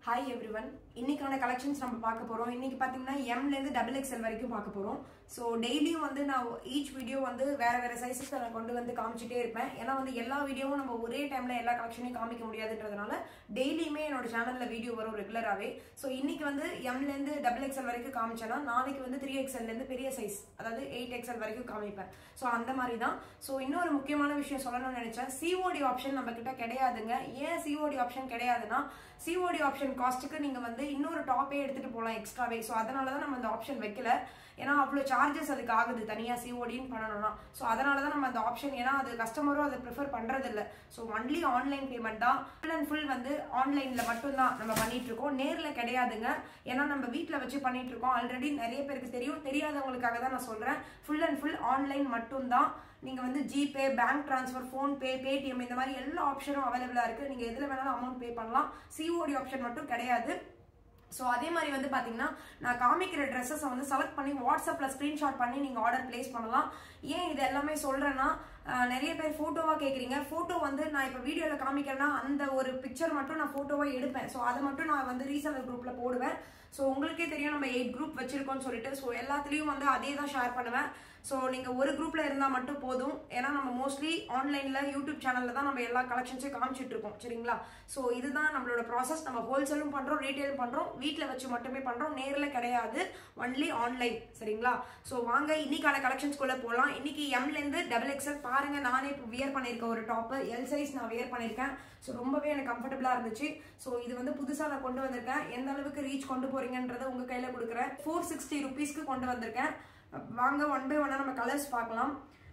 hi everyone இன்னைக்கான collections நம்ம பார்க்க போறோம் இன்னைக்கு பார்த்தீங்கன்னா எம்லேருந்து டபுள் எக்ஸ்எல் வரைக்கும் பார்க்க போறோம் ஸோ டெய்லியும் வந்து நான் ஈச் வீடியோ வந்து வேற வேற சைஸஸ் நான் கொண்டு வந்து காமிச்சிட்டே இருப்பேன் ஏன்னா வந்து எல்லா வீடியோவும் நம்ம ஒரே டைம்ல எல்லா கலெக்ஷனையும் காமிக்க முடியாதுன்றதுனால டெய்லியுமே என்னோட சேனல்ல வீடியோ வரும் ரெகுலராகவே ஸோ இன்னைக்கு வந்து எம்லேருந்து டபுள் எக்ஸ்எல் வரைக்கும் காமிச்சேன்னா நாளைக்கு வந்து த்ரீ எக்ஸ்எல்லேருந்து பெரிய சைஸ் அதாவது எயிட் எக்ஸ்எல் வரைக்கும் காமிப்பேன் ஸோ அந்த மாதிரி தான் ஸோ இன்னொரு முக்கியமான விஷயம் சொல்லணும்னு நினைச்சேன் சிஓடி ஆப்ஷன் நம்ம கிட்ட கிடையாதுங்க ஏன் சிஓடி ஆப்ஷன் கிடையாதுன்னா சிஓடி ஆப்ஷன் காஸ்ட்டுக்கு நீங்க வந்து இன்னொரு டாப்பே எடுத்துட்டு போகலாம் எக்ஸ்ட்ராவே ஸோ அதனால தான் நம்ம அந்த ஆப்ஷன் வைக்கல ஏன்னா அவ்வளோ சார்ஜஸ் அதுக்கு ஆகுது தனியாக சிஓடின்னு பண்ணணும்னா ஸோ அதனால தான் நம்ம அந்த ஆப்ஷன் ஏன்னா அது கஸ்டமரும் அதை ப்ரிஃபர் பண்ணுறது இல்லை ஸோ ஒன்லி ஆன்லைன் பேமெண்ட் தான் ஃபுல் அண்ட் ஃபுல் வந்து ஆன்லைனில் மட்டும்தான் நம்ம பண்ணிட்டு இருக்கோம் நேரில் கிடையாதுங்க ஏன்னா நம்ம வீட்டில் வச்சு பண்ணிட்டு இருக்கோம் ஆல்ரெடி நிறைய பேருக்கு தெரியும் தெரியாதவங்களுக்காக தான் நான் சொல்கிறேன் ஃபுல் அண்ட் ஃபுல் ஆன்லைன் மட்டும்தான் நீங்கள் வந்து GPay bank transfer PhonePe Paytm இந்த மாதிரி எல்லா ஆப்ஷனும் அவைலபிளாக இருக்குது நீங்கள் எதில் வேணாலும் அமௌண்ட் பே பண்ணலாம் சிஓடி ஆப்ஷன் மட்டும் கிடையாது ஸோ அதே மாதிரி வந்து பார்த்தீங்கன்னா நான் காமிக்கிற ட்ரெஸ்ஸஸை வந்து செலக்ட் பண்ணி வாட்ஸ்அப்பில் ஸ்க்ரீன்ஷாட் பண்ணி நீங்கள் ஆர்டர் பிளேஸ் பண்ணலாம் ஏன் இது எல்லாமே சொல்கிறேன்னா நிறைய பேர் ஃபோட்டோவாக கேட்குறீங்க ஃபோட்டோ வந்து நான் இப்போ வீடியோவில் காமிக்கிறேன்னா அந்த ஒரு பிக்சர் மட்டும் நான் ஃபோட்டோவாக எடுப்பேன் ஸோ அதை மட்டும் நான் வந்து ரீசெலர் குரூப்பில் போடுவேன் ஸோ உங்களுக்கே தெரியும் நம்ம எயிட் குரூப் வச்சிருக்கோம்னு சொல்லிட்டு ஸோ எல்லாத்துலேயும் வந்து அதே தான் ஷேர் பண்ணுவேன் ஸோ நீங்கள் ஒரு குரூப்பில் இருந்தால் மட்டும் போதும் ஏன்னா நம்ம மோஸ்ட்லி ஆன்லைனில் யூடியூப் சேனலில் தான் நம்ம எல்லா கலெக்ஷன்ஸையும் காமிச்சிட்டு இருக்கோம் சரிங்களா ஸோ இதுதான் நம்மளோட ப்ராசஸ் நம்ம ஹோல்சேலும் பண்ணுறோம் ரீட்டைலும் பண்ணுறோம் வீட்டில் வச்சு மட்டுமே பண்ணுறோம் நேரில் கிடையாது ஒன்லி ஆன்லைன் சரிங்களா ஸோ வாங்க இன்னைக்கான கலெக்ஷன்ஸ்குள்ளே போகலாம் இன்னைக்கு எம்லேருந்து டபுள் எக்ஸல் பாருங்க நானே இப்போ வியர் பண்ணியிருக்கேன் ஒரு டாப்பு எல் சைஸ் நான் வியர் பண்ணியிருக்கேன் ஸோ ரொம்பவே எனக்கு கம்ஃபர்டபுளாக இருந்துச்சு ஸோ இது வந்து புதுசாக நான் கொண்டு வந்திருக்கேன் எந்த அளவுக்கு ரீச் கொண்டு போறீங்கன்றதை உங்கள் கையில் கொடுக்குறேன் ஃபோர் சிக்ஸ்டி ருபீஸ்க்கு கொண்டு வந்திருக்கேன் வாங்க ஒன் பை ஒன்னாக நம்ம கலர்ஸ் பார்க்கலாம்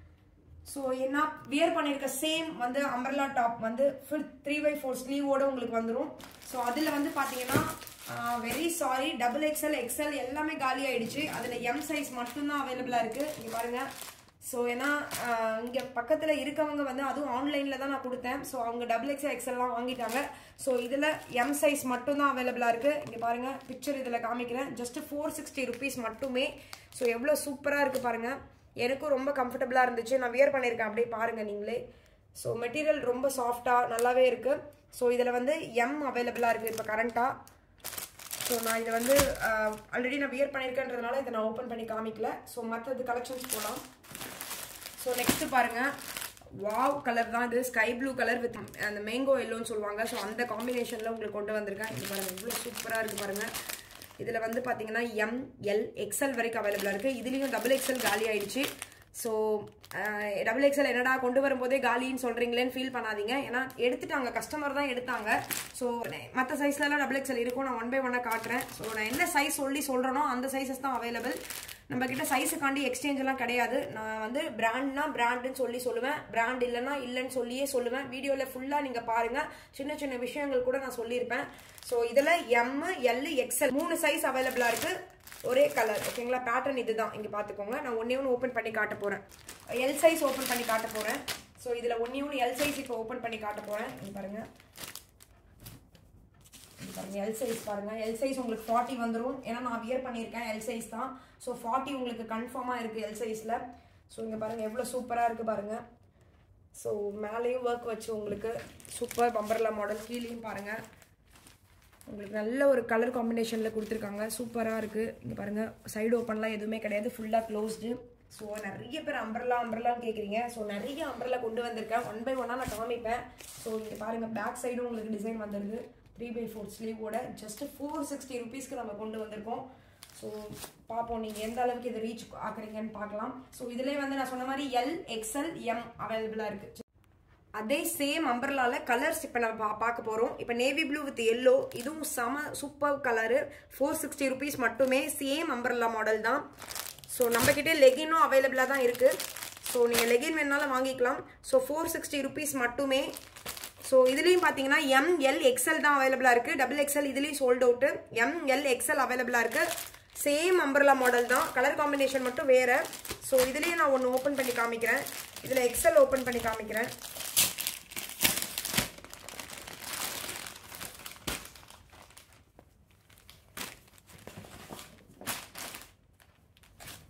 ஸோ என்ன வியர் பண்ணியிருக்க சேம் வந்து அம்பர்லா டாப் வந்து ஃபுல் த்ரீ பை ஃபோர் ஸ்லீவோட உங்களுக்கு வந்துடும் ஸோ அதில் வந்து பார்த்தீங்கன்னா very sorry double XL XL எல்லாமே காலி ஆயிடுச்சு அதில் எம் சைஸ் மட்டும்தான் அவைலபிளாக இருக்குது இங்கே பாருங்கள் ஸோ ஏன்னா இங்கே பக்கத்தில் இருக்கவங்க வந்து அதுவும் ஆன்லைனில் தான் நான் கொடுத்தேன் ஸோ அவங்க டபுள் எக்ஸ்எல் எக்ஸ்எல்லாம் வாங்கிட்டாங்க ஸோ இதில் எம் சைஸ் மட்டும்தான் அவைலபிளாக இருக்குது இங்கே பாருங்கள் பிக்சர் இதில் காமிக்கிறேன் ஜஸ்ட் ஃபோர் சிக்ஸ்டி ருபீஸ் மட்டுமே ஸோ எவ்வளோ சூப்பராக இருக்குது பாருங்கள் எனக்கும் ரொம்ப கம்ஃபர்டபுளாக இருந்துச்சு நான் வியர் பண்ணியிருக்கேன் அப்படியே பாருங்கள் நீங்களே ஸோ மெட்டீரியல் ரொம்ப சாஃப்டாக நல்லாவே இருக்குது ஸோ இதில் வந்து எம் அவைலபிளாக இருக்குது இப்போ கரண்ட்டாக ஸோ நான் இதை வந்து ஆல்ரெடி நான் வியர் பண்ணியிருக்கேன்றதுனால இதை நான் ஓப்பன் பண்ணி காமிக்கல ஸோ மற்றது கலெக்ஷன்ஸ் போகலாம் ஸோ நெக்ஸ்ட்டு பாருங்கள் வாவ் கலர் தான் இது ஸ்கை ப்ளூ கலர் வித் அந்த மேங்கோ எல்லோன்னு சொல்லுவாங்க ஸோ அந்த காம்பினேஷனில் உங்களுக்கு கொண்டு வந்திருக்கேன் இது பாருங்கள் இவ்வளோ சூப்பராக இருக்குது பாருங்கள் இதில் வந்து பார்த்தீங்கன்னா எம் எல் எக்ஸ்எல் வரைக்கும் அவைலபிளாக இருக்குது இதுலேயும் டபுள் எக்ஸ்எல் காலி ஆயிடுச்சு ஸோ டபுள் எக்ஸ்எல் என்னடா கொண்டு வரும்போதே காலின்னு சொல்கிறீங்களேன்னு ஃபீல் பண்ணாதீங்க ஏன்னா எடுத்துட்டாங்க கஸ்டமர் தான் எடுத்தாங்க ஸோ மற்ற சைஸ்லலாம் டபுள் எக்ஸ்எல் இருக்கும் நான் ஒன் பை ஒன்னாக காட்டுறேன் ஸோ நான் என்ன சைஸ் சொல்லி சொல்கிறேனோ அந்த சைஸஸ் தான் அவைலபிள் நம்ம கிட்ட சைஸுக்காண்டி எக்ஸ்சேஞ்ச் எல்லாம் கிடையாது நான் வந்து பிராண்ட்னா பிராண்டுன்னு சொல்லி சொல்லுவேன் பிராண்ட் இல்லைன்னா இல்லைன்னு சொல்லியே சொல்லுவேன் வீடியோவில் ஃபுல்லாக நீங்கள் பாருங்கள் சின்ன சின்ன விஷயங்கள் கூட நான் சொல்லியிருப்பேன் ஸோ இதில் எம் எல் எக்ஸ்எல் மூணு சைஸ் அவைலபிளாக இருக்குது ஒரே கலர் ஓகேங்களா பேட்டர்ன் இதுதான் இங்கே பார்த்துக்கோங்க நான் ஒன்றே ஒன்று ஓப்பன் பண்ணி காட்ட போகிறேன் எல் சைஸ் ஓப்பன் பண்ணி காட்ட போகிறேன் ஸோ இதில் ஒன்றே ஒன்று எல் சைஸ் இப்போ ஓப்பன் பண்ணி காட்ட போகிறேன் இங்கே பாருங்கள் பாருங்க எல் சைஸ் பாருங்க எல் சைஸ் உங்களுக்கு ஃபார்ட்டி வந்துடும் ஏன்னா நான் வியர் பண்ணியிருக்கேன் எல் சைஸ் தான் ஸோ ஃபார்ட்டி உங்களுக்கு கன்ஃபார்மாக இருக்குது எல் சைஸில் ஸோ இங்கே பாருங்கள் எவ்வளோ சூப்பராக இருக்குது பாருங்கள் ஸோ மேலேயும் ஒர்க் வச்சு உங்களுக்கு சூப்பர் பம்பர்லா மாடல் கீழேயும் பாருங்கள் உங்களுக்கு நல்ல ஒரு கலர் காம்பினேஷனில் கொடுத்துருக்காங்க சூப்பராக இருக்குது இங்கே பாருங்கள் சைடு ஓப்பன்லாம் எதுவுமே கிடையாது ஃபுல்லாக க்ளோஸ்டு ஸோ நிறைய பேர் அம்பர்லா அம்பர்லான்னு கேட்குறீங்க ஸோ நிறைய அம்பர்லா கொண்டு வந்திருக்கேன் ஒன் பை ஒன்னாக நான் காமிப்பேன் ஸோ இங்கே பாருங்கள் பேக் சைடும் உங்களுக்கு டிசைன் வந்துடுது த்ரீ பை ஃபோர் ஸ்லீவோட ஜஸ்ட் ஃபோர் சிக்ஸ்டி ருபீஸ்க்கு நம்ம கொண்டு வந்திருக்கோம் ஸோ பார்ப்போம் நீங்கள் எந்த அளவுக்கு இதை ரீச் ஆக்குறீங்கன்னு பார்க்கலாம் ஸோ இதிலே வந்து நான் சொன்ன மாதிரி எல் எக்ஸ்எல் எம் அவைலபிளாக இருக்குது அதே சேம் அம்பர்லால கலர்ஸ் இப்போ நம்ம பா பார்க்க போகிறோம் இப்போ நேவி ப்ளூ வித் எல்லோ இதுவும் செம super colour four sixty rupees மட்டுமே சேம் அம்பர்லா மாடல் தான் ஸோ நம்மக்கிட்டே லெகினும் அவைலபிளாக தான் இருக்குது ஸோ நீங்கள் லெகின் வேணாலும் வாங்கிக்கலாம் ஸோ ஃபோர் சிக்ஸ்டி ருபீஸ் மட்டுமே ஸோ இதுலேயும் பார்த்தீங்கன்னா எம் எல் எக்ஸ்எல் தான் அவைலபிளாக இருக்குது டபுள் எக்ஸ்எல் இதுலேயும் sold out M L XL அவைலபிளாக இருக்குது சேம் அம்பர்லா மாடல் தான் கலர் காம்பினேஷன் மட்டும் வேறு ஸோ இதுலேயும் நான் ஒன்று ஓப்பன் பண்ணி காமிக்கிறேன் இதில் எக்ஸ்எல் ஓப்பன் பண்ணி காமிக்கிறேன்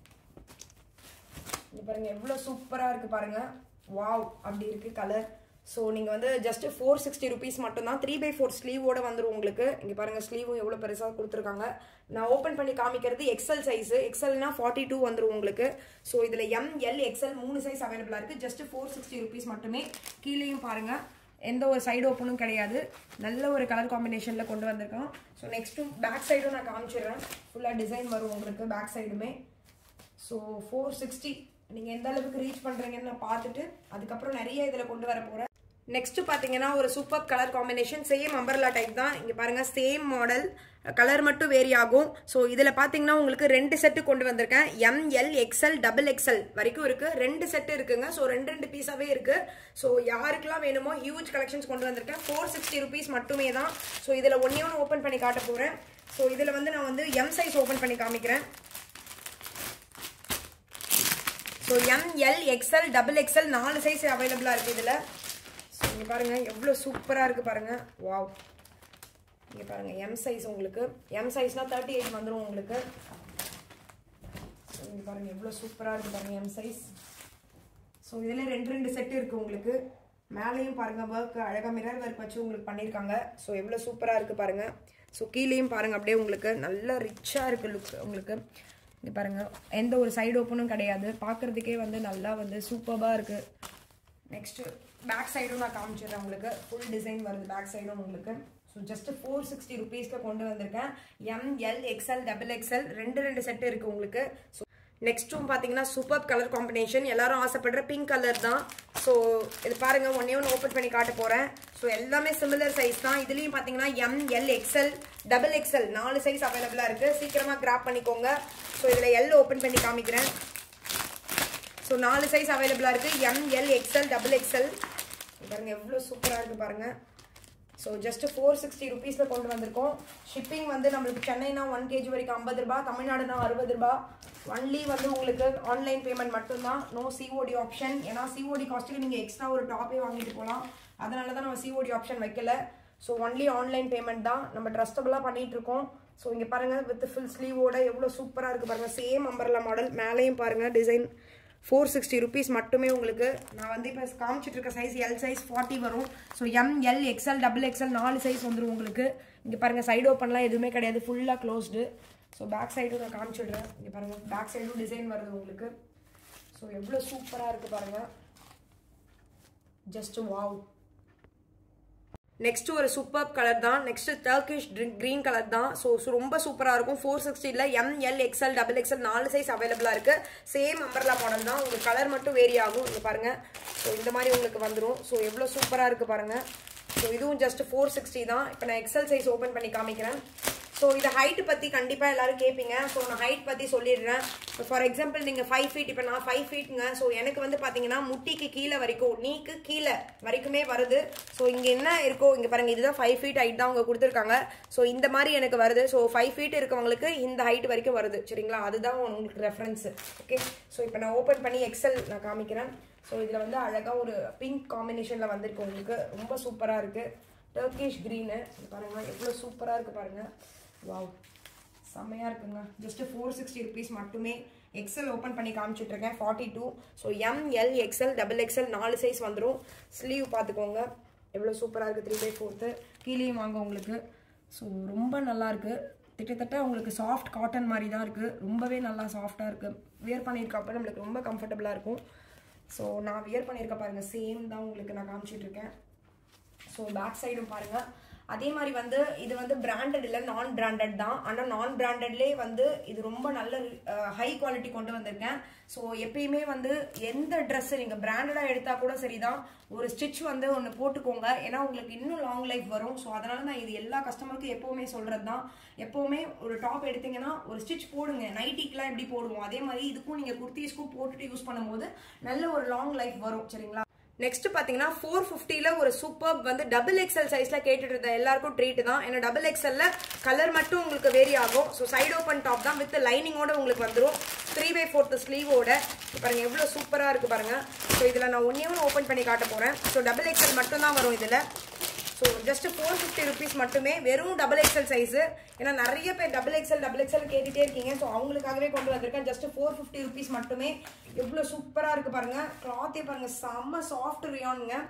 பாருங்க எவ்வளோ சூப்பராக இருக்குது பாருங்க வாவ் அப்படி இருக்குது கலர் ஸோ நீங்கள் வந்து ஜஸ்ட் ஃபோர் சிக்ஸ்டி ருபீஸ் மட்டும்தான் த்ரீ பை ஃபோர் ஸ்லீவோட வந்துடும் உங்களுக்கு இங்கே பாருங்கள் ஸ்லீவும் எவ்வளோ பெருசாக கொடுத்துருக்காங்க நான் ஓப்பன் பண்ணி காமிக்கிறது எக்ஸல் சைஸு எக்ஸல்னா ஃபார்ட்டி டூ வந்துடும் உங்களுக்கு ஸோ இதில் எம் எல் எக்ஸல் மூணு சைஸ் அவைலபிளாக இருக்குது ஜஸ்ட் ஃபோர் சிக்ஸ்டி ருபீஸ் மட்டுமே கீழேயும் பாருங்கள் எந்த ஒரு சைடு ஓப்பனும் கிடையாது நல்ல ஒரு கலர் காம்பினேஷனில் கொண்டு வந்திருக்கோம் ஸோ நெக்ஸ்ட்டும் பேக் சைடும் நான் காமிச்சிடுறேன் ஃபுல்லாக டிசைன் வரும் உங்களுக்கு பேக் சைடுமே ஸோ ஃபோர் சிக்ஸ்டி நீங்கள் எந்த அளவுக்கு ரீச் பண்ணுறீங்கன்னு நான் பார்த்துட்டு அதுக்கப்புறம் நிறைய இதில் கொண்டு வர போகிறேன் நெக்ஸ்ட் பார்த்தீங்கன்னா ஒரு super colour combination same umbrella type தான் இங்கே பாருங்கள் சேம் மாடல் கலர் மட்டும் வேரி ஆகும் ஸோ இதில் பார்த்தீங்கன்னா உங்களுக்கு ரெண்டு செட்டு கொண்டு வந்திருக்கேன் எம்எல் எக்ஸ்எல் டபுள் எக்ஸ்எல் வரைக்கும் இருக்குது ரெண்டு செட்டு இருக்குங்க ஸோ ரெண்டு ரெண்டு பீஸாகவே இருக்குது ஸோ யாருக்கெல்லாம் வேணுமோ ஹியூஜ் கலெக்ஷன்ஸ் கொண்டு வந்திருக்கேன் ஃபோர் சிக்ஸ்டி ருபீஸ் மட்டுமே தான் ஸோ இதில் ஒன்றே ஒன்று ஓப்பன் பண்ணி காட்ட போகிறேன் ஸோ இதில் வந்து நான் வந்து எம் சைஸ் ஓப்பன் பண்ணி காமிக்கிறேன் so M L XL double XL நாலு சைஸ் அவைலபிளாக இருக்குது இதில் ஸோ இங்கே பாருங்கள் எவ்வளோ சூப்பராக இருக்குது பாருங்கள் வாவ் இங்கே பாருங்கள் எம் சைஸ் உங்களுக்கு எம் சைஸ்னால் தேர்ட்டி எயிட் வந்துடும் உங்களுக்கு ஸோ இங்கே பாருங்கள் எவ்வளோ சூப்பராக இருக்குது பாருங்கள் எம் சைஸ் ஸோ இதில் ரெண்டு ரெண்டு செட்டு இருக்குது உங்களுக்கு மேலேயும் பாருங்கள் ஒர்க் அழகாக மிரர் ஒர்க் வச்சு உங்களுக்கு பண்ணியிருக்காங்க ஸோ எவ்வளோ சூப்பராக இருக்குது பாருங்கள் ஸோ கீழேயும் பாருங்கள் அப்படியே உங்களுக்கு நல்ல ரிச்சாக இருக்குது லுக் உங்களுக்கு இங்கே பாருங்கள் எந்த ஒரு சைடு ஓப்பனும் கிடையாது பார்க்குறதுக்கே வந்து நல்லா வந்து சூப்பராக இருக்குது நெக்ஸ்ட்டு பேக் சைடும் நான் காமிச்சிடுறேன் உங்களுக்கு ஃபுல் டிசைன் வருது பேக் சைடும் உங்களுக்கு ஸோ ஜஸ்ட் ஃபோர் சிக்ஸ்டி ருபீஸ்க்கு கொண்டு வந்திருக்கேன் M L XL double XL ரெண்டு ரெண்டு செட்டு இருக்குது உங்களுக்கு ஸோ நெக்ஸ்ட்டும் பார்த்தீங்கன்னா சூப்பர் கலர் காம்பினேஷன் எல்லாரும் ஆசைப்படுற பிங்க் கலர் தான் ஸோ இது பாருங்கள் ஒன்னே ஒன்று ஓப்பன் பண்ணி காட்ட போகிறேன் ஸோ எல்லாமே சிமிலர் சைஸ் தான் இதுலேயும் பார்த்தீங்கன்னா M L XL double XL நாலு சைஸ் அவைலபிளாக இருக்குது சீக்கிரமாக கிராப் பண்ணிக்கோங்க ஸோ இதில் எல் ஓப்பன் பண்ணி காமிக்கிறேன் ஸோ நாலு சைஸ் அவைலபிளாக இருக்குது M L XL double XL பாருங்கள் எவ்வளோ சூப்பராக இருக்குது பாருங்கள் ஸோ ஜஸ்ட் ஃபோர் சிக்ஸ்டி ருபீஸில் கொண்டு வந்திருக்கோம் ஷிப்பிங் வந்து நம்மளுக்கு சென்னைனா ஒன் கேஜி வரைக்கும் ஐம்பது ரூபா தமிழ்நாடுனா அறுபது ரூபா ஒன்லி வந்து உங்களுக்கு ஆன்லைன் பேமெண்ட் மட்டும்தான் நோ சிஓடி ஆப்ஷன் ஏன்னா சிஓடி காஸ்ட்டுக்கு நீங்கள் எக்ஸ்ட்ரா ஒரு டாப்பே வாங்கிட்டு போகலாம் அதனால தான் நம்ம சிஓடி ஆப்ஷன் வைக்கல ஸோ ஒன்லி ஆன்லைன் பேமெண்ட் தான் நம்ம ட்ரஸ்டபுளாக பண்ணிகிட்டு இருக்கோம் ஸோ இங்கே பாருங்கள் வித் ஃபுல் ஸ்லீவோட எவ்வளோ சூப்பராக இருக்குது பாருங்கள் சேம் அம்பர்லா மாடல் மேலேயும் பாருங்கள் டிசைன் ஃபோர் சிக்ஸ்டி ருபீஸ் மட்டுமே உங்களுக்கு நான் வந்து இப்போ காமிச்சிட்டு இருக்க சைஸ் எல் சைஸ் ஃபார்ட்டி வரும் so M L XL double XL நாலு சைஸ் வந்துடும் உங்களுக்கு இங்கே பாருங்கள் சைடு ஓப்பன்லாம் எதுவுமே கிடையாது ஃபுல்லாக க்ளோஸ்டு ஸோ பேக் சைடும் நான் காமிச்சிடுறேன் இங்கே பாருங்கள் பேக் சைடும் டிசைன் வருது உங்களுக்கு ஸோ எவ்வளோ சூப்பராக இருக்குது பாருங்கள் ஜஸ்ட் வாவ் நெக்ஸ்ட் ஒரு சூப்பர் கலர் தான் நெக்ஸ்ட் டர்கிஷ் க்ரீன் கலர் தான் ஸோ ரொம்ப சூப்பராக இருக்கும் ஃபோர் சிக்ஸ்டியில் எம்எல் எக்ஸ்எல் டபுள் எக்ஸ்எல் நாலு சைஸ் அவைலபிளாக இருக்குது சேம் அம்பர்லா மாடல் தான் உங்களுக்கு கலர் மட்டும் வேரி ஆகும் இங்கே பாருங்கள் ஸோ இந்த மாதிரி உங்களுக்கு வந்துடும் ஸோ எவ்வளோ சூப்பராக இருக்குது பாருங்கள் ஸோ இதுவும் ஜஸ்ட் ஃபோர் சிக்ஸ்டி தான் இப்போ நான் எக்ஸல் சைஸ் ஓப்பன் பண்ணி காமிக்கிறேன் ஸோ இதை ஹைட் பற்றி கண்டிப்பாக எல்லாரும் கேட்பீங்க ஸோ நான் ஹைட் பற்றி சொல்லிடுறேன் ஃபார் எக்ஸாம்பிள் நீங்கள் ஃபைவ் ஃபீட் இப்போ நான் ஃபைவ் ஃபீட்டுங்க ஸோ எனக்கு வந்து பார்த்தீங்கன்னா முட்டிக்கு கீழே வரைக்கும் நீக்கு கீழே வரைக்குமே வருது ஸோ இங்கே என்ன இருக்கோ இங்கே பாருங்கள் இதுதான் ஃபைவ் ஃபீட் ஹைட் தான் அவங்க கொடுத்துருக்காங்க ஸோ இந்த மாதிரி எனக்கு வருது ஸோ ஃபைவ் ஃபீட் இருக்கவங்களுக்கு இந்த ஹைட் வரைக்கும் வருது சரிங்களா அதுதான் உங்களுக்கு ரெஃபரன்ஸு ஓகே ஸோ இப்போ நான் ஓப்பன் பண்ணி எக்ஸல் நான் காமிக்கிறேன் ஸோ இதில் வந்து அழகாக ஒரு பிங்க் காம்பினேஷனில் வந்திருக்கு உங்களுக்கு ரொம்ப சூப்பராக இருக்குது டர்கிஷ் க்ரீனு பாருங்கள் எவ்வளோ சூப்பராக இருக்குது பாருங்கள் வாவ் செம்மையாக இருக்குங்க ஜஸ்ட் ஃபோர் சிக்ஸ்டி ருபீஸ் மட்டுமே எக்ஸல் ஓப்பன் பண்ணி காமிச்சிட்ருக்கேன் forty two so M L XL double XL நாலு சைஸ் வந்துடும் ஸ்லீவ் பார்த்துக்கோங்க எவ்வளோ சூப்பராக இருக்குது த்ரீ பை ஃபோர்த்து கீழேயும் வாங்க உங்களுக்கு ஸோ ரொம்ப நல்லாயிருக்கு கிட்டத்தட்ட உங்களுக்கு சாஃப்ட் காட்டன் மாதிரி தான் இருக்குது ரொம்பவே நல்லா சாஃப்டாக இருக்குது வியர் பண்ணியிருக்கப்ப நம்மளுக்கு ரொம்ப கம்ஃபர்டபுளாக இருக்கும் ஸோ நான் வியர் பண்ணியிருக்க பாருங்கள் சேம் தான் உங்களுக்கு நான் காமிச்சிட்ருக்கேன் ஸோ பேக் சைடும் பாருங்கள் அதே மாதிரி வந்து இது வந்து பிராண்டட் இல்லை நான் பிராண்டட் தான் ஆனால் நான் பிராண்டட்லேயே வந்து இது ரொம்ப நல்ல ஹை குவாலிட்டி கொண்டு வந்திருக்கேன் ஸோ எப்பயுமே வந்து எந்த ட்ரெஸ்ஸு நீங்கள் பிராண்டடாக எடுத்தால் கூட சரிதான் ஒரு ஸ்டிச் வந்து ஒன்று போட்டுக்கோங்க ஏன்னா உங்களுக்கு இன்னும் லாங் லைஃப் வரும் ஸோ அதனால நான் இது எல்லா கஸ்டமருக்கும் எப்போவுமே சொல்கிறது தான் எப்போவுமே ஒரு டாப் எடுத்தீங்கன்னா ஒரு ஸ்டிச் போடுங்க நைட்டிக்கெலாம் எப்படி போடுவோம் அதே மாதிரி இதுக்கும் நீங்கள் குர்த்திஸ்க்கும் போட்டுட்டு யூஸ் பண்ணும்போது நல்ல ஒரு லாங் லைஃப் வரும் சரிங்களா நெக்ஸ்ட் பார்த்தீங்கன்னா ஃபோர் ஃபிஃப்டியில் ஒரு சூப்பர் வந்து டபுள் எக்ஸல் சைஸில் கேட்டுட்டு இருந்த எல்லாருக்கும் ட்ரீட் தான் ஏன்னா டபுள் எக்ஸல்ல கலர் மட்டும் உங்களுக்கு வேரி ஆகும் ஸோ சைடு ஓப்பன் டாப் தான் வித் லைனிங்கோட உங்களுக்கு வந்துடும் த்ரீ பை ஃபோர்த்து ஸ்லீவோட பாருங்க எவ்வளோ சூப்பராக இருக்குது பாருங்க ஸோ இதில் நான் ஒன்றே ஒன்று ஓப்பன் பண்ணி காட்ட போகிறேன் ஸோ டபுள் எக்ஸல் மட்டும் தான் வரும் இதில் so just four fifty rupees மட்டுமே வெறும் டபுள் எக்ஸல் சைஸு ஏன்னா நிறைய பேர் டபுள் எக்ஸல் டபுள் எக்ஸல் கேட்டுகிட்டே இருக்கீங்க ஸோ அவங்களுக்காகவே கொண்டு வந்திருக்கேன் ஜஸ்ட் ஃபோர் ஃபிஃப்டி ருபீஸ் மட்டுமே எவ்வளோ சூப்பராக இருக்குது பாருங்கள் கிளாத்தே பாருங்கள் செம்ம சாஃப்ட் ரியானுங்க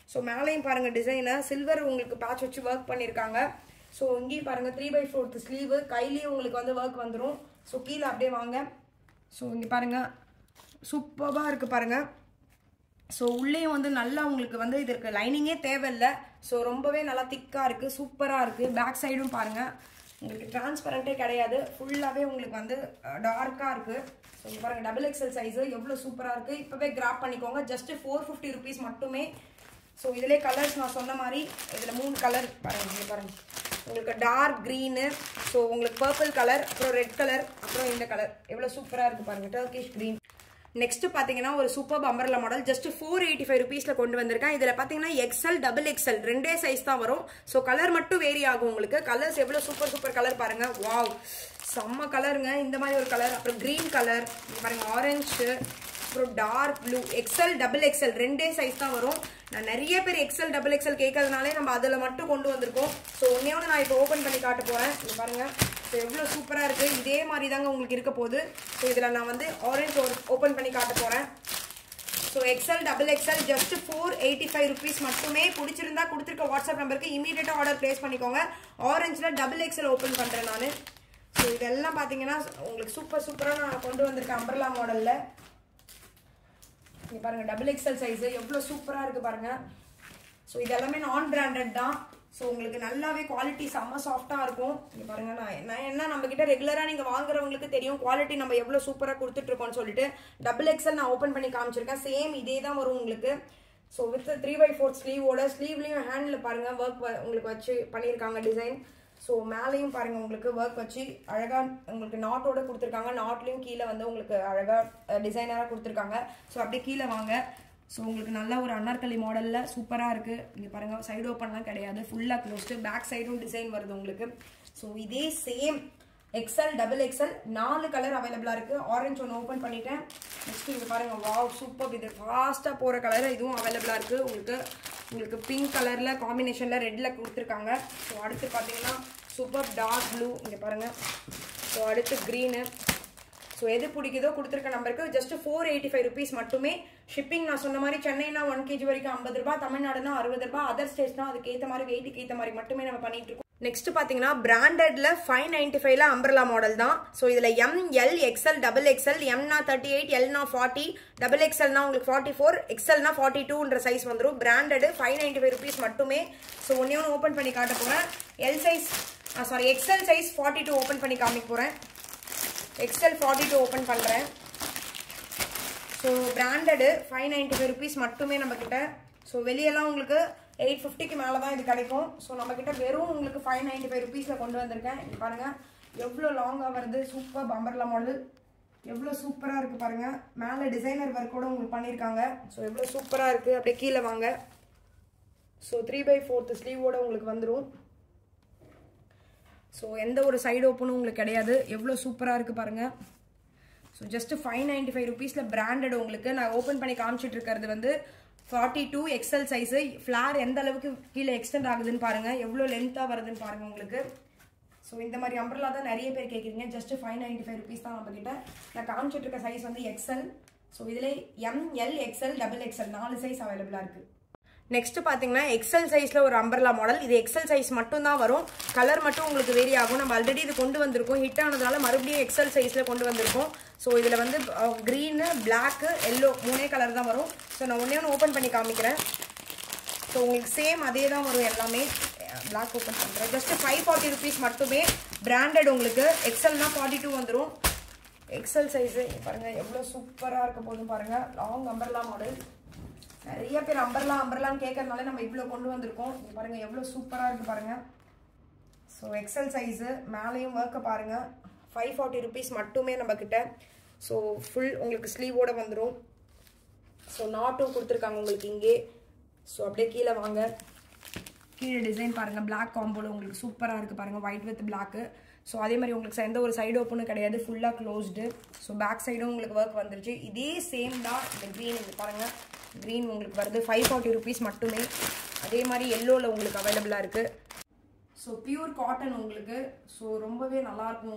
ஸோ மேலேயும் பாருங்கள் டிசைனை சில்வர் உங்களுக்கு பேட்ச் வச்சு ஒர்க் பண்ணியிருக்காங்க ஸோ இங்கேயும் பாருங்கள் த்ரீ பை ஃபோர்த் ஸ்லீவு கையிலேயும் உங்களுக்கு வந்து ஒர்க் வந்துடும் ஸோ கீழே அப்படியே வாங்க ஸோ இங்கே பாருங்கள் சூப்பராக இருக்குது பாருங்கள் ஸோ உள்ளேயும் வந்து நல்லா உங்களுக்கு வந்து இது இருக்குது லைனிங்கே தேவையில்லை ஸோ ரொம்பவே நல்லா திக்காக இருக்குது சூப்பராக இருக்குது பேக் சைடும் பாருங்கள் உங்களுக்கு டிரான்ஸ்பரண்ட்டே கிடையாது ஃபுல்லாகவே உங்களுக்கு வந்து டார்க்காக இருக்குது ஸோ இங்கே பாருங்கள் டபுள் எக்ஸல் சைஸு எவ்வளோ சூப்பராக இருக்குது இப்போவே கிராப் பண்ணிக்கோங்க ஜஸ்ட் ஃபோர் ஃபிஃப்டி ருபீஸ் மட்டுமே ஸோ இதிலே கலர்ஸ் நான் சொன்ன மாதிரி இதில் மூணு கலர் பாருங்கள் இங்கே பாருங்கள் உங்களுக்கு டார்க் க்ரீனு ஸோ உங்களுக்கு பர்பிள் கலர் அப்புறம் ரெட் கலர் அப்புறம் இந்த கலர் எவ்வளோ சூப்பராக இருக்குது பாருங்கள் டர்கிஷ் க்ரீன் நெக்ஸ்ட் பார்த்தீங்கன்னா ஒரு super umbrella model just four eighty five ருபீஸில் கொண்டு வந்திருக்கேன் இதில் பார்த்தீங்கன்னா எக்ஸல் டபுள் எக்ஸல் ரெண்டே சைஸ் தான் வரும் ஸோ கலர் மட்டும் வேரி ஆகும் உங்களுக்கு கலர்ஸ் எவ்வளோ சூப்பர் சூப்பர் கலர் பாருங்க வாவ் செம்ம கலருங்க இந்த மாதிரி ஒரு கலர் அப்புறம் க்ரீன் கலர் பாருங்க ஆரஞ்சு அப்புறம் dark blue XL double XL ரெண்டே சைஸ் தான் வரும் நான் நிறைய பேர் எக்ஸல் டபுள் எக்ஸல் கேட்கறதுனாலே நம்ம அதில் மட்டும் கொண்டு வந்திருக்கோம் ஸோ ஒன்னே ஒன்று நான் இப்போ ஓப்பன் பண்ணி காட்ட போகிறேன் இங்க பாருங்க ஸோ எவ்வளோ சூப்பராக இருக்குது இதே மாதிரி தாங்க உங்களுக்கு இருக்க போகுது ஸோ இதில் நான் வந்து ஆரஞ்சு ஓப்பன் பண்ணி காட்ட போகிறேன் so XL double XL just four eighty five rupees மட்டுமே பிடிச்சிருந்தா கொடுத்துருக்க வாட்ஸ்அப் நம்பருக்கு இமீடியட்டாக ஆர்டர் ப்ளேஸ் பண்ணிக்கோங்க ஆரஞ்சில் டபுள் எக்ஸல் ஓப்பன் பண்ணுறேன் நான் ஸோ இதெல்லாம் பார்த்தீங்கன்னா உங்களுக்கு சூப்பர் சூப்பராக நான் கொண்டு வந்திருக்கேன் அம்பர்லா மாடலில் இங்கே பாருங்கள் டபுள் எக்ஸல் சைஸு எவ்வளோ சூப்பராக இருக்குது பாருங்கள் ஸோ இது எல்லாமே நான் பிராண்டட் தான் ஸோ உங்களுக்கு நல்லாவே குவாலிட்டி செம்ம சாஃப்டாக இருக்கும் இங்கே பாருங்கள் நான் நான் என்ன நம்ம கிட்ட ரெகுலராக நீங்கள் வாங்குறவங்களுக்கு தெரியும் குவாலிட்டி நம்ம எவ்வளோ சூப்பராக கொடுத்துட்ருக்கோம்னு சொல்லிட்டு டபுள் எக்ஸல் நான் ஓப்பன் பண்ணி காமிச்சிருக்கேன் சேம் இதே தான் வரும் உங்களுக்கு so with three by four ஸ்லீவோட ஸ்லீவ்லேயும் ஹேண்டில் பாருங்கள் ஒர்க் உங்களுக்கு வச்சு பண்ணியிருக்காங்க டிசைன் ஸோ மேலேயும் பாருங்கள் உங்களுக்கு ஒர்க் வச்சு அழகாக உங்களுக்கு நாட்டோட கொடுத்துருக்காங்க நாட்லேயும் கீழே வந்து உங்களுக்கு அழகாக டிசைனராக கொடுத்துருக்காங்க ஸோ அப்படியே கீழே வாங்க ஸோ உங்களுக்கு நல்ல ஒரு அன்னார்கலி மாடலில் சூப்பராக இருக்குது இங்கே பாருங்கள் சைடு ஓப்பன்லாம் கிடையாது ஃபுல்லாக க்ளோஸ்டு பேக் சைடும் டிசைன் வருது உங்களுக்கு ஸோ இதே சேம் எக்ஸல் டபுள் எக்ஸல் நாலு கலர் அவைலபிளாக இருக்குது ஆரஞ்சு ஒன்று ஓப்பன் பண்ணிட்டேன் நெக்ஸ்ட் இங்கே பாருங்கள் வாவ் சூப்பர் இது ஃபாஸ்ட்டாக போகிற கலர் இதுவும் அவைலபிளாக இருக்குது உங்களுக்கு உங்களுக்கு பிங்க் கலரில் காம்பினேஷனில் ரெட்டில் கொடுத்துருக்காங்க ஸோ அடுத்து பார்த்தீங்கன்னா சூப்பர் டார்க் ப்ளூ இங்கே பாருங்கள் ஸோ அடுத்து க்ரீனு ஸோ எது பிடிக்குதோ கொடுத்துருக்க நம்பருக்கு just four eighty five rupees மட்டுமே ஷிப்பிங் நான் சொன்ன மாதிரி சென்னைனா ஒன் கேஜி வரைக்கும் ஐம்பது ரூபாய் தமிழ்நாடுனா அறுபது ரூபாய் அதர் ஸ்டேட்ஸ்னா அதுக்கு ஏற்ற மாதிரி வெயிட்டுக்கு ஏற்ற மாதிரி மட்டுமே நம்ம பண்ணிட்டு இருக்கோம் நெக்ஸ்ட் பார்த்தீங்கன்னா பிராண்டட்ல ஃபைவ் நைன்டி ஃபைவ்ல அம்பர்லா மாடல் தான் ஸோ இதில் M L XL double XL எம்னா தேர்ட்டி எயிட் எல்னா ஃபார்ட்டி டபுள் எக்ஸ்எல்னா உங்களுக்கு ஃபார்ட்டி ஃபோர் எக்ஸ்எல்னா ஃபார்ட்டி டூன்ற சைஸ் வந்துடும் branded five ninety five rupees மட்டுமே ஸோ ஒன்னே ஒன்று ஓப்பன் பண்ணி காட்ட போகிறேன் L size sorry XL size forty two open பண்ணி காமிக்க போகிறேன் எக்ஸ்எல் ஃபார்ட்டி டூ ஓப்பன் பண்ணுறேன் so branded five ninety five rupees மட்டுமே நம்மக்கிட்ட ஸோ வெளியெல்லாம் உங்களுக்கு எயிட் ஃபிஃப்டிக்கு மேலே தான் இது கிடைக்கும் ஸோ நம்மக்கிட்ட வெறும் உங்களுக்கு ஃபைவ் நைன்டி ஃபைவ் ருபீஸில் கொண்டு வந்திருக்கேன் இங்க பாருங்கள் எவ்வளோ லாங்காக வருது சூப்பர் பம்பர்லா மாடல் எவ்வளோ சூப்பராக இருக்குது பாருங்கள் மேலே டிசைனர் ஒர்க் கூட உங்களுக்கு பண்ணியிருக்காங்க ஸோ எவ்வளோ சூப்பராக இருக்குது அப்படியே கீழே வாங்க ஸோ த்ரீ பை ஃபோர்த்து ஸ்லீவோட உங்களுக்கு வந்துடும் ஸோ எந்த ஒரு சைடு ஓப்பனும் உங்களுக்கு கிடையாது எவ்வளோ சூப்பராக இருக்குது பாருங்கள் so just five ninety five ருபீஸில் பிராண்டட் உங்களுக்கு நான் ஓப்பன் பண்ணி காமிச்சிட்டு இருக்கிறது வந்து forty two XL size flare எந்த அளவுக்கு கீழே எக்ஸ்டெண்ட் ஆகுதுன்னு பாருங்கள் எவ்வளோ லென்த்தாக வருதுன்னு பாருங்கள் உங்களுக்கு ஸோ இந்த மாதிரி அம்பர்லா தான் நிறைய பேர் கேட்குறீங்க just five ninety five rupees தான் நம்மக்கிட்ட நான் காமிச்சிட்டு இருக்க சைஸ் வந்து எக்ஸல் ஸோ இதில் எம்எல் எக்ஸல் டபுள் எக்ஸல் நாலு சைஸ் அவைலபிளாக இருக்குது நெக்ஸ்ட் பார்த்தீங்கன்னா எக்ஸல் சைஸில் ஒரு அம்பர்லா மாடல் இது எக்ஸல் சைஸ் மட்டும் தான் வரும் கலர் மட்டும் உங்களுக்கு வேரி ஆகும் நம்ம ஆல்ரெடி இது கொண்டு வந்திருக்கோம் ஹிட் ஆனதுனால மறுபடியும் எக்ஸல் சைஸில் கொண்டு வந்திருக்கோம் ஸோ இதில் வந்து க்ரீனு பிளாக்கு எல்லோ மூணே கலர் தான் வரும் ஸோ நான் ஒன்றே ஒன்று ஓப்பன் பண்ணி காமிக்கிறேன் ஸோ உங்களுக்கு சேம் அதே தான் வரும் எல்லாமே பிளாக் ஓப்பன் பண்ணுறேன் ஜஸ்ட் ஃபைவ் ஃபார்ட்டி ருபீஸ் மட்டுமே பிராண்டட் உங்களுக்கு எக்ஸல்னா ஃபார்ட்டி டூ வந்துடும் எக்ஸல் சைஸு பாருங்கள் எவ்வளோ சூப்பராக இருக்க போதும் பாருங்கள் லாங் அம்பர்லா மாடல் நிறைய பேர் அம்பர்லா அம்பர்லான்னு கேட்கறதுனால நம்ம இவ்வளோ கொண்டு வந்திருக்கோம் இங்க பாருங்க எவ்வளோ சூப்பராக இருக்கு பாருங்க ஸோ எக்ஸல் சைஸு மேலேயும் ஒர்க்கை பாருங்க ஃபைவ் ஃபார்ட்டி ருபீஸ் மட்டுமே நம்ம கிட்ட ஸோ ஃபுல் உங்களுக்கு ஸ்லீவோட வந்துடும் ஸோ நாட்டும் கொடுத்துருக்காங்க உங்களுக்கு இங்கே ஸோ அப்படியே கீழே வாங்க கீழே டிசைன் பாருங்கள் பிளாக் காம்போல உங்களுக்கு சூப்பராக இருக்குது பாருங்கள் ஒயிட் வித் பிளாக்கு ஸோ அதே மாதிரி உங்களுக்கு எந்த ஒரு சைடு ஓப்பனும் கிடையாது ஃபுல்லாக க்ளோஸ்டு ஸோ பேக் சைடும் உங்களுக்கு ஒர்க் வந்துருச்சு இதே சேம் தான் இந்த க்ரீன் இது பாருங்கள் க்ரீன் உங்களுக்கு வருது ஃபைவ் ஃபார்ட்டி ருபீஸ் மட்டுமே அதே மாதிரி எல்லோவில் உங்களுக்கு அவைலபிளாக இருக்குது ஸோ பியூர் காட்டன் உங்களுக்கு ஸோ ரொம்பவே நல்லாயிருக்கும்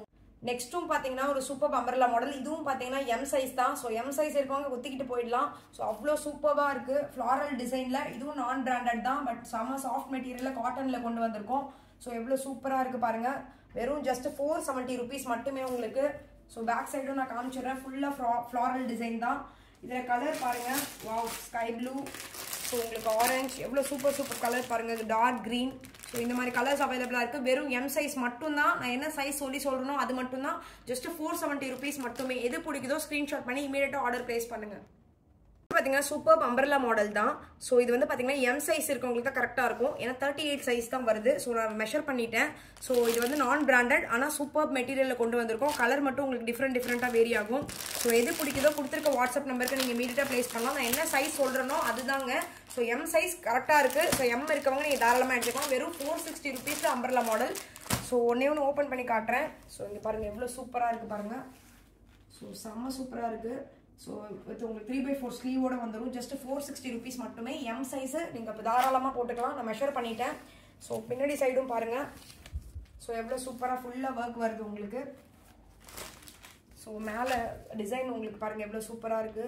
நெக்ஸ்ட்டும் பார்த்தீங்கன்னா ஒரு சூப்பர் அம்பர்லா மாடல் இதுவும் பார்த்தீங்கன்னா எம் சைஸ் தான் ஸோ எம் சைஸ் இருக்கவங்க குத்திக்கிட்டு போயிடலாம் ஸோ அவ்வளோ சூப்பராக இருக்குது ஃப்ளாரல் டிசைனில் இதுவும் நான் பிராண்டட் தான் பட் செம சாஃப்ட் மெட்டீரியலில் காட்டனில் கொண்டு வந்திருக்கோம் ஸோ எவ்வளோ சூப்பராக இருக்குது பாருங்கள் வெறும் ஜஸ்ட் ஃபோர் செவன்ட்டி ருபீஸ் மட்டுமே உங்களுக்கு ஸோ பேக் சைடும் நான் காமிச்சிடுறேன் ஃபுல்லாக ஃப்ளா ஃப்ளாரல் டிசைன் தான் இதில் கலர் பாருங்கள் வாவ் ஸ்கை ப்ளூ ஸோ உங்களுக்கு ஆரஞ்ச் எவ்வளோ சூப்பர் சூப்பர் கலர் பாருங்கள் இது டார்க் க்ரீன் ஸோ இந்த மாதிரி கலர்ஸ் அவைலபிளாக இருக்குது வெறும் எம் சைஸ் மட்டும்தான் நான் என்ன சைஸ் சொல்லி சொல்கிறனோ அது மட்டும்தான் ஜஸ்ட் ஃபோர் செவன்ட்டி ருபீஸ் மட்டுமே எது பிடிக்குதோ ஸ்க்ரீன்ஷாட் பண்ணி இமீடியட்டாக ஆர்டர் ப்ளேஸ் பண்ணுங்கள் பார்த்தீங்கன்னா சூப்பர் அம்பர்லா மாடல் தான் ஸோ இது வந்து பார்த்தீங்கன்னா எம் சைஸ் இருக்கவங்களுக்கு தான் கரெக்டாக இருக்கும் ஏன்னா தேர்ட்டி எயிட் சைஸ் தான் வருது ஸோ நான் மெஷர் பண்ணிட்டேன் ஸோ இது வந்து நான் பிராண்டட் ஆனால் சூப்பர் மெட்டீரியலில் கொண்டு வந்திருக்கோம் கலர் மட்டும் உங்களுக்கு டிஃப்ரெண்ட் டிஃப்ரெண்ட்டாக வேரி ஆகும் ஸோ எது பிடிக்குதோ கொடுத்துருக்க வாட்ஸ்அப் நம்பருக்கு நீங்கள் இமீடியட்டாக ப்ளேஸ் பண்ணலாம் நான் என்ன சைஸ் சொல்கிறேனோ அதுதாங்க ஸோ எம் சைஸ் கரெக்டாக இருக்குது ஸோ எம் இருக்கவங்க நீங்கள் தாராளமாக எடுத்துக்கலாம் வெறும் ஃபோர் சிக்ஸ்டி ருபீஸில் அம்பர்லா மாடல் ஸோ ஒன்றே ஒன்று ஓப்பன் பண்ணி காட்டுறேன் ஸோ இங்கே பாருங்கள் எவ்வளோ சூப்பராக இருக்குது பாருங்கள் ஸோ செம்ம சூப்பராக இருக்குது ஸோ வித் உங்களுக்கு த்ரீ பை ஃபோர் ஸ்லீவோட வந்துடும் ஜஸ்ட் ஃபோர் சிக்ஸ்டி ருபீஸ் மட்டுமே எம் சைஸு நீங்கள் இப்போ தாராளமாக போட்டுக்கலாம் நான் மெஷர் பண்ணிட்டேன் ஸோ பின்னாடி சைடும் பாருங்கள் ஸோ எவ்வளோ சூப்பராக ஃபுல்லாக ஒர்க் வருது உங்களுக்கு ஸோ மேலே டிசைன் உங்களுக்கு பாருங்கள் எவ்வளோ சூப்பராக இருக்குது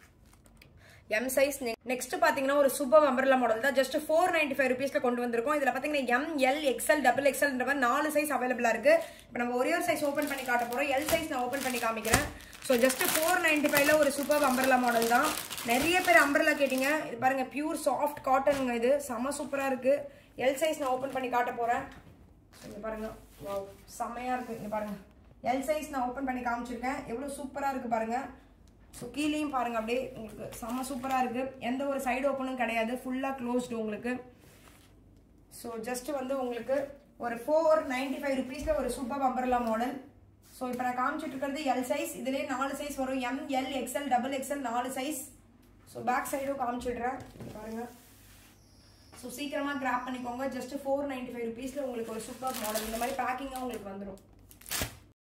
எம் சைஸ் நெக்ஸ்ட் பார்த்தீங்கன்னா ஒரு சூப்பர் அம்பர்லா மாடல் தான் ஜஸ்ட் ஃபோர் நைன்டி ஃபைவ் ருபீஸில் கொண்டு வந்திருக்கோம் இதில் பார்த்தீங்கன்னா எம் எல் எக்ஸ்எல் டபுள் எக்ஸ்எல்ன்ற மாதிரி நாலு சைஸ் அவைலபிளாக இருக்குது இப்போ நம்ம ஒரே ஒரு சைஸ் ஓப்பன் பண்ணி காட்ட போகிறோம் எல் சைஸ் நான் ஓப்பன் பண்ணி காமிக்கிறேன் ஸோ ஜஸ்ட் ஃபோர் நைன்டி ஃபைவ்ல ஒரு சூப்பர் அம்பர்லா மாடல் தான் நிறைய பேர் அம்பர்லா கேட்டிங்க இது பாருங்கள் பியூர் சாஃப்ட் காட்டனுங்க இது செம்ம சூப்பராக இருக்குது எல் சைஸ் நான் ஓப்பன் பண்ணி காட்ட போகிறேன் இங்கே பாருங்கள் வாவ் செம்மையாக இருக்குது இங்கே பாருங்கள் எல் சைஸ் நான் ஓப்பன் பண்ணி காமிச்சிருக்கேன் எவ்வளோ சூப்பராக இருக்குது பாருங்கள் ஸோ கீழேயும் பாருங்கள் அப்படியே உங்களுக்கு செம்ம சூப்பராக இருக்குது எந்த ஒரு சைடு ஓப்பனும் கிடையாது ஃபுல்லாக க்ளோஸ்டு உங்களுக்கு ஸோ ஜஸ்ட் வந்து உங்களுக்கு ஒரு ஃபோர் நைன்டி ஃபைவ் ருபீஸில் ஒரு சூப்பர் அம்பர்லா மாடல் ஸோ இப்போ நான் காமிச்சிட்டு இருக்கிறது எல் சைஸ் இதுலேயே நாலு சைஸ் வரும் M L XL double XL நாலு சைஸ் ஸோ பேக் சைடும் காமிச்சிடுறேன் பாருங்கள் ஸோ சீக்கிரமாக கிராப் பண்ணிக்கோங்க ஜஸ்ட் ஃபோர் நைன்டி ஃபைவ் ருபீஸில் உங்களுக்கு ஒரு சூப்பர் மாடல் இந்த மாதிரி பேக்கிங்காக உங்களுக்கு வந்துடும்